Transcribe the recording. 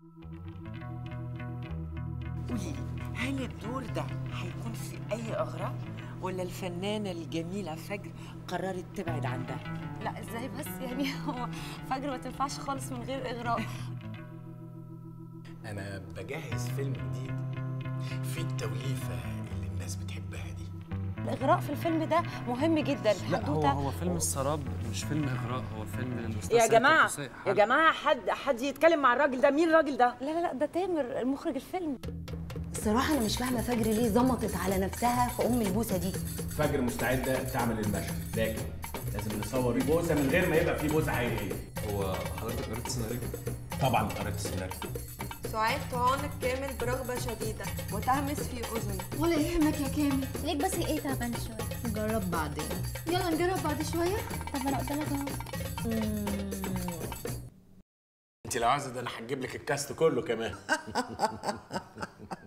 قولي لي هل الدور ده هيكون في اي اغراء ولا الفنانه الجميله فجر قررت تبعد عن ده لا ازاي بس يعني هو فجر ما تنفعش خالص من غير اغراء انا بجهز فيلم جديد في التوليفه اللي الناس بتحبها دي الاغراء في الفيلم ده مهم جدا لا هو حدوتة. هو فيلم السراب مش فيلم اغراء هو فيلم يا مستسلم جماعه تنافسية. يا جماعه حد حد يتكلم مع الراجل ده مين الراجل ده لا لا لا ده تامر المخرج الفيلم الصراحة أنا مش فاهمة فجر ليه ظبطت على نفسها في أم البوسة دي فجر مستعدة تعمل المشهد لكن لازم نصور بوسة من غير ما يبقى في بوسة حقيقية هو حضرتك قريت السيناريو؟ طبعا قريت السيناريو سعاد تعانق كامل برغبة شديدة وتهمس في أذنه ولا يهمك يا كامل ليك بس ايه تعبان شويه جرب بعدين يلا نجرب بعد شوية طب انا قدامك اهو انت لو عايزه ده انا هجيب لك الكاست كله كمان